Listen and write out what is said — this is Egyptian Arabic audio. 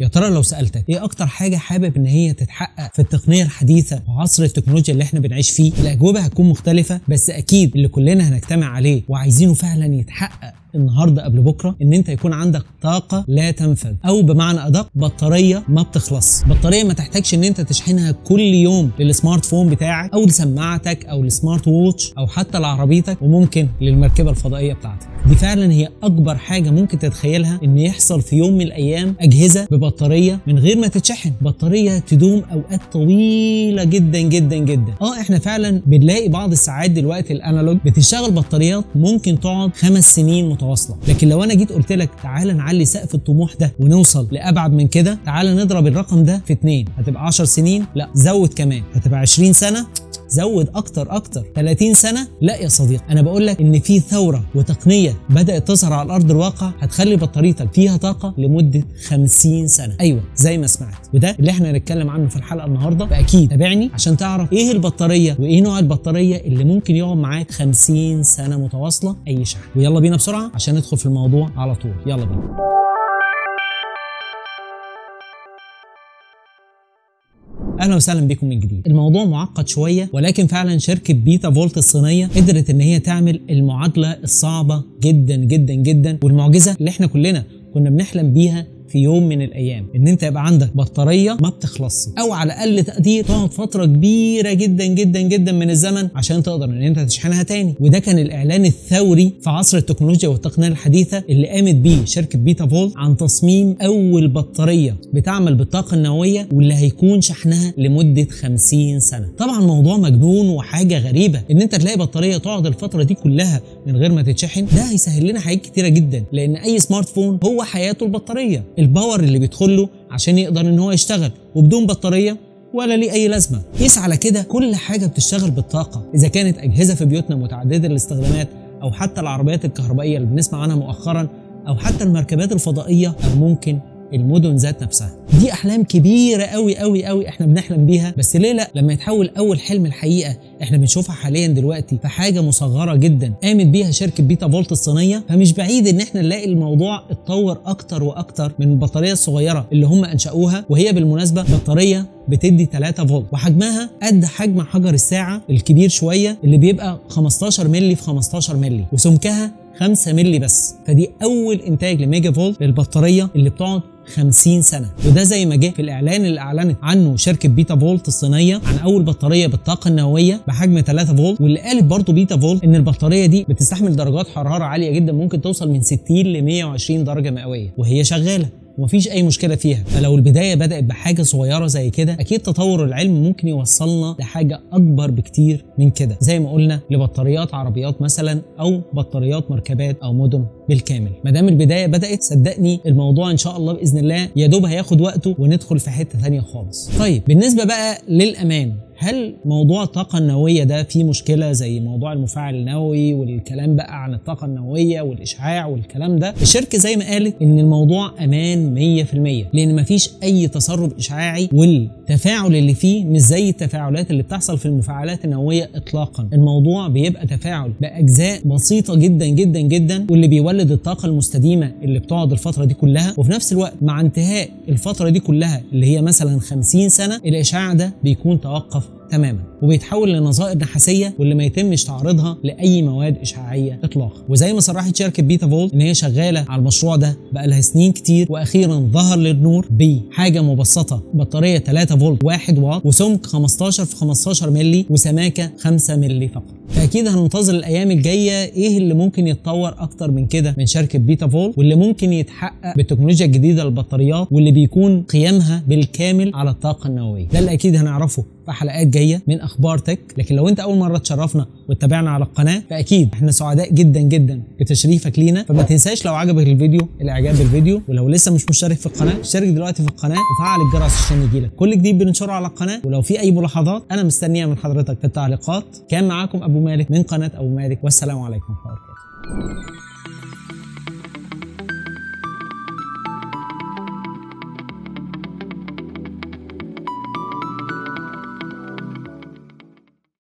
يا ترى لو سالتك ايه اكتر حاجه حابب ان هي تتحقق في التقنيه الحديثه وعصر التكنولوجيا اللي احنا بنعيش فيه الاجوبه هتكون مختلفه بس اكيد اللي كلنا هنجتمع عليه وعايزينه فعلا يتحقق النهارده قبل بكره ان انت يكون عندك طاقه لا تنفذ او بمعنى ادق بطاريه ما بتخلص بطاريه ما تحتاجش ان انت تشحنها كل يوم للسمارت فون بتاعك او لسماعتك او لسمارت ووتش او حتى لعربيتك وممكن للمركبه الفضائيه بتاعتك دي فعلا هي اكبر حاجه ممكن تتخيلها ان يحصل في يوم من الايام اجهزه ببطاريه من غير ما تتشحن بطاريه تدوم اوقات طويله جدا جدا جدا اه احنا فعلا بنلاقي بعض الساعات دلوقتي الانالوج بتشتغل بطاريات ممكن تقعد خمس سنين متواصله لكن لو انا جيت قلت لك تعالى نعلي سقف الطموح ده ونوصل لابعد من كده تعالى نضرب الرقم ده في اتنين هتبقى 10 سنين لا زود كمان هتبقى 20 سنه زود اكتر اكتر 30 سنه لا يا صديقي انا بقول لك ان في ثوره وتقنيه بدات تظهر على ارض الواقع هتخلي بطاريتك فيها طاقه لمده 50 سنه ايوه زي ما سمعت وده اللي احنا هنتكلم عنه في الحلقه النهارده فاكيد تابعني عشان تعرف ايه البطاريه وايه نوع البطاريه اللي ممكن يقعد معاك 50 سنه متواصله اي شحن ويلا بينا بسرعه عشان ندخل في الموضوع على طول يلا بينا اهلا وسهلا بكم من جديد الموضوع معقد شويه ولكن فعلا شركه بيتا فولت الصينيه قدرت ان هي تعمل المعادله الصعبه جدا جدا جدا والمعجزه اللي احنا كلنا كنا بنحلم بيها في يوم من الايام ان انت يبقى عندك بطاريه ما بتخلصش او على اقل تقدير تقعد فتره كبيره جدا جدا جدا من الزمن عشان تقدر ان انت تشحنها تاني وده كان الاعلان الثوري في عصر التكنولوجيا والتقنيه الحديثه اللي قامت بيه شركه بيتا فولت عن تصميم اول بطاريه بتعمل بالطاقه النوويه واللي هيكون شحنها لمده 50 سنه طبعا موضوع مجنون وحاجه غريبه ان انت تلاقي بطاريه تقعد الفتره دي كلها من غير ما تتشحن ده هيسهل لنا حاجات كتيره جدا لان اي سمارت فون هو حياته البطاريه الباور اللي بيدخل له عشان يقدر ان هو يشتغل وبدون بطاريه ولا ليه اي لازمه قيس على كده كل حاجه بتشتغل بالطاقه اذا كانت اجهزه في بيوتنا متعدده الاستخدامات او حتى العربيات الكهربائيه اللي بنسمع عنها مؤخرا او حتى المركبات الفضائيه او ممكن المدن ذات نفسها دي احلام كبيره قوي قوي قوي احنا بنحلم بيها بس ليه لا لما يتحول اول حلم الحقيقه احنا بنشوفها حاليا دلوقتي في حاجه مصغره جدا قامت بيها شركه بيتا فولت الصينيه فمش بعيد ان احنا نلاقي الموضوع اتطور اكتر واكتر من البطاريه الصغيره اللي هم انشأوها وهي بالمناسبه بطاريه بتدي 3 فولت وحجمها قد حجم حجر الساعه الكبير شويه اللي بيبقى 15 مللي في 15 مللي وسمكها 5 مللي بس فدي اول انتاج لميجا فولت للبطاريه اللي بتقعد 50 سنه وده زي ما جه في الاعلان اللي اعلنت عنه شركه بيتا فولت الصينيه عن اول بطاريه بالطاقه النوويه بحجم 3 فولت واللي قالت برضه بيتا فولت ان البطاريه دي بتستحمل درجات حراره عاليه جدا ممكن توصل من 60 ل 120 درجه مئويه وهي شغاله ومفيش اي مشكله فيها فلو البدايه بدات بحاجه صغيره زي كده اكيد تطور العلم ممكن يوصلنا لحاجه اكبر بكتير من كده زي ما قلنا لبطاريات عربيات مثلا او بطاريات مركبات او مدن بالكامل ما دام البدايه بدات صدقني الموضوع ان شاء الله باذن الله يا دوب هياخد وقته وندخل في حته ثانيه خالص طيب بالنسبه بقى للامان هل موضوع الطاقة النووية ده فيه مشكلة زي موضوع المفاعل النووي والكلام بقى عن الطاقة النووية والإشعاع والكلام ده الشركة زي ما قالت إن الموضوع أمان 100% لأن مفيش أي تسرب إشعاعي والتفاعل اللي فيه مش زي التفاعلات اللي بتحصل في المفاعلات النووية إطلاقا الموضوع بيبقى تفاعل بأجزاء بسيطة جدا جدا جدا واللي بيولد الطاقة المستديمة اللي بتقعد الفترة دي كلها وفي نفس الوقت مع انتهاء الفترة دي كلها اللي هي مثلا 50 سنة الإشعاع ده بيكون توقف تماما وبيتحول لنظائر نحاسيه واللي ما يتمش تعريضها لاي مواد اشعاعيه اطلاقا وزي ما صرحت شركه بيتا فولت ان هي شغاله على المشروع ده بقى لها سنين كتير واخيرا ظهر للنور بحاجه مبسطه بطاريه 3 فولت 1 واط وسمك 15 في 15 مللي وسماكه 5 مللي فقط فاكيد هننتظر الايام الجايه ايه اللي ممكن يتطور اكتر من كده من شركه بيتا فولت واللي ممكن يتحقق بالتكنولوجيا الجديده للبطاريات واللي بيكون قيامها بالكامل على الطاقه النوويه ده اللي اكيد هنعرفه في حلقات جايه من اخبار تك لكن لو انت اول مره تشرفنا وتتابعنا على القناه فاكيد احنا سعداء جدا جدا بتشريفك لينا فما تنساش لو عجبك الفيديو الاعجاب بالفيديو ولو لسه مش مشترك في القناه اشترك دلوقتي في القناه وفعل الجرس عشان يجيلك كل جديد بننشره على القناه ولو في اي ملاحظات انا مستنيها من حضرتك في التعليقات كان معاكم ابو مالك من قناه ابو مالك والسلام عليكم ورحمه الله وبركاته